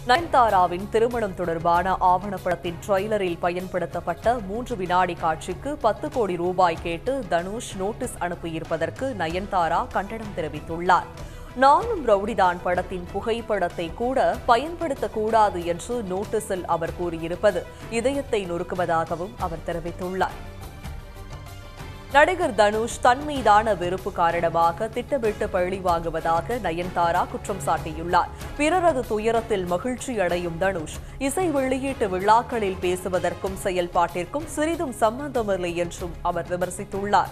நயன்தாராவின் திருமணம் தொடர்பான ஆவணப்படத்தின் ட்ரெய்லரில் பயன்படுத்தப்பட்ட மூன்று வினாடி காட்சிக்கு பத்து கோடி ரூபாய் கேட்டு தனுஷ் நோட்டீஸ் அனுப்பியிருப்பதற்கு நயன்தாரா கண்டனம் தெரிவித்துள்ளார் நானும் ரவுடிதான் படத்தின் புகைப்படத்தை கூட பயன்படுத்தக்கூடாது என்று நோட்டீஸில் அவர் கூறியிருப்பது இதயத்தை நொறுக்குவதாகவும் அவர் தெரிவித்துள்ளார் நடிகர் தனுஷ் தன் மீதான வெறுப்பு காரணமாக திட்டமிட்டு பழி வாங்குவதாக நயன்தாரா குற்றம் சாட்டியுள்ளார் பிறரது துயரத்தில் மகிழ்ச்சி அடையும் தனுஷ் இசை வெளியீட்டு விழாக்களில் பேசுவதற்கும் செயல்பாட்டிற்கும் சிறிதும் சம்பந்தமில்லை என்றும் அவர் விமர்சித்துள்ளார்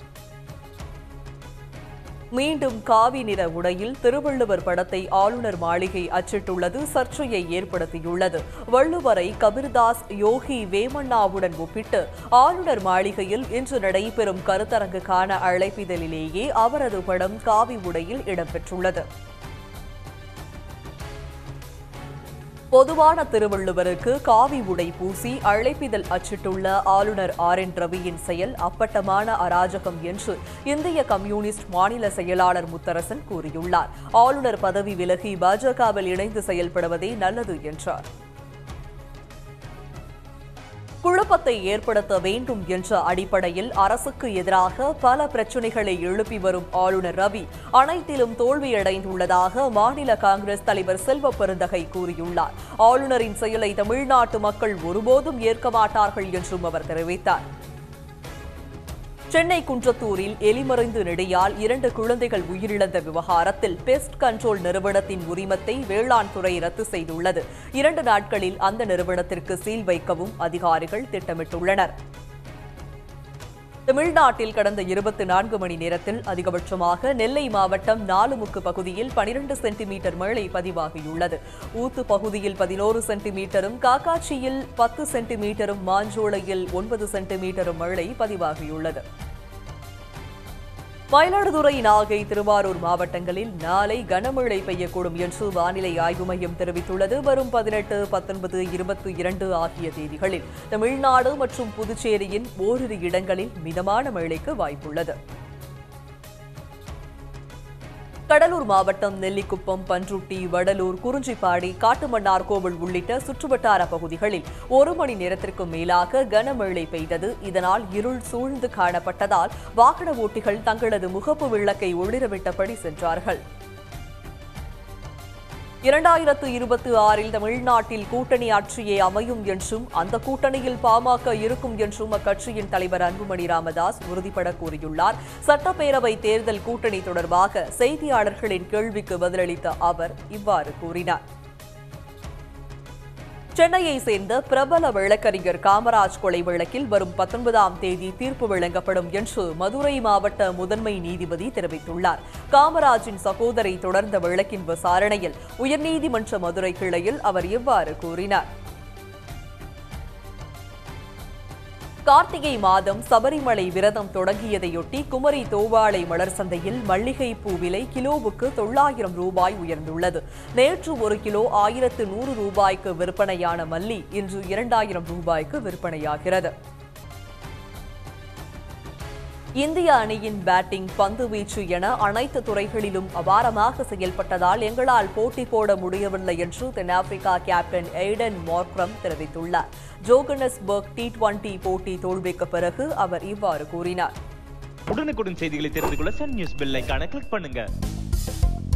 மீண்டும் காவி நிற உடையில் திருவள்ளுவர் படத்தை ஆளுநர் மாளிகை அச்சிட்டுள்ளது சர்ச்சையை ஏற்படுத்தியுள்ளது வள்ளுவரை கபீர்தாஸ் யோகி வேமண்ணாவுடன் ஒப்பிட்டு ஆளுநர் மாளிகையில் இன்று நடைபெறும் கருத்தரங்குக்கான அழைப்பிதழிலேயே அவரது படம் காவி உடையில் இடம்பெற்றுள்ளது பொதுவான திருவள்ளுவருக்கு காவி உடை பூசி அழைப்பிதழ் அச்சிட்டுள்ள ஆளுநர் ஆர் என் ரவியின் செயல் அப்பட்டமான அராஜகம் என்று இந்திய கம்யூனிஸ்ட் மாநில செயலாளர் முத்தரசன் கூறியுள்ளார் ஆளுநர் பதவி விலகி பாஜகவில் இணைந்து செயல்படுவதே நல்லது என்றார் குழப்பத்தை ஏற்படுத்த வேண்டும் என்ற அடிப்படையில் அரசுக்கு எதிராக பல பிரச்சனைகளை எழுப்பி வரும் ஆளுநர் ரவி அனைத்திலும் தோல்வியடைந்துள்ளதாக மாநில காங்கிரஸ் தலைவர் செல்வ பெருந்தகை கூறியுள்ளார் ஆளுநரின் செயலை தமிழ்நாட்டு மக்கள் ஒருபோதும் ஏற்க மாட்டார்கள் என்றும் அவர் தெரிவித்தார் சென்னை குன்றத்தூரில் எலிமறைந்து நெடியால் இரண்டு குழந்தைகள் உயிரிழந்த விவகாரத்தில் பெஸ்ட் கண்ட்ரோல் நிறுவனத்தின் உரிமத்தை வேளாண் துறை ரத்து செய்துள்ளது இரண்டு நாட்களில் அந்த நிறுவனத்திற்கு சீல் வைக்கவும் அதிகாரிகள் திட்டமிட்டுள்ளனர் தமிழ்நாட்டில் கடந்த இருபத்தி நான்கு மணி நேரத்தில் அதிகபட்சமாக நெல்லை மாவட்டம் நாலுமுக்கு பகுதியில் பனிரெண்டு சென்டிமீட்டர் மழை பதிவாகியுள்ளது ஊத்து பகுதியில் பதினோரு சென்டிமீட்டரும் காக்காட்சியில் பத்து சென்டிமீட்டரும் மாஞ்சோளையில் ஒன்பது சென்டிமீட்டரும் மழை பதிவாகியுள்ளது மயிலாடுதுறை நாகை திருவாரூர் மாவட்டங்களில் நாளை கனமழை பெய்யக்கூடும் என்று வானிலை ஆய்வு மையம் தெரிவித்துள்ளது வரும் பதினெட்டு பத்தொன்பது இருபத்தி இரண்டு ஆகிய தேதிகளில் தமிழ்நாடு மற்றும் புதுச்சேரியின் ஓரிரு இடங்களில் மிதமான மழைக்கு வாய்ப்புள்ளது கடலூர் மாவட்டம் நெல்லிக்குப்பம் பன்ருட்டி வடலூர் குறிஞ்சிப்பாடி காட்டுமன்னார்கோவில் உள்ளிட்ட சுற்றுவட்டார பகுதிகளில் ஒரு மணி நேரத்திற்கும் மேலாக கனமழை பெய்தது இதனால் இருள் சூழ்ந்து காணப்பட்டதால் வாகன ஓட்டிகள் தங்களது முகப்பு விளக்கை ஒளிரவிட்டபடி சென்றார்கள் இரண்டாயிரத்து இருபத்தி ஆறில் தமிழ்நாட்டில் கூட்டணி ஆட்சியே அமையும் என்றும் அந்த கூட்டணியில் பாமக இருக்கும் என்றும் அக்கட்சியின் தலைவர் அன்புமணி ராமதாஸ் உறுதிபட கூறியுள்ளார் சட்டப்பேரவை தேர்தல் கூட்டணி தொடர்பாக செய்தியாளர்களின் கேள்விக்கு பதிலளித்த அவர் இவ்வாறு கூறினார் சென்னையை சேர்ந்த பிரபல வழக்கறிஞர் காமராஜ் கொலை வழக்கில் வரும் பத்தொன்பதாம் தேதி தீர்ப்பு வழங்கப்படும் என்று மதுரை மாவட்ட முதன்மை நீதிபதி தெரிவித்துள்ளார் காமராஜின் சகோதரி தொடர்ந்த வழக்கின் விசாரணையில் உயர்நீதிமன்ற மதுரை கிளையில் அவர் இவ்வாறு கூறினார் கார்த்திகை மாதம் சபரிமலை விரதம் தொடங்கியதையொட்டி குமரி தோவாளை மலர் சந்தையில் மல்லிகை பூ விலை கிலோவுக்கு தொள்ளாயிரம் ரூபாய் உயர்ந்துள்ளது நேற்று ஒரு கிலோ ஆயிரத்து நூறு ரூபாய்க்கு விற்பனையான மல்லி இன்று இரண்டாயிரம் ரூபாய்க்கு விற்பனையாகிறது இந்திய அணியின் பேட்டிங் பந்து வீச்சு என அனைத்து துறைகளிலும் அபாரமாக செயல்பட்டதால் எங்களால் போட்டி போட முடியவில்லை என்று தென்னாப்பிரிக்கா கேப்டன் எய்டன் மார்க்ரம் தெரிவித்துள்ளார் ஜோகனஸ்பர்க் டி டுவெண்டி போட்டி தோல்விக்கு பிறகு அவர் இவ்வாறு கூறினார் உடனுக்குடன் செய்திகளை தெரிந்து கொள்ள சன் நியூஸ் பெல் ஐகானை கிளிக் பண்ணுங்க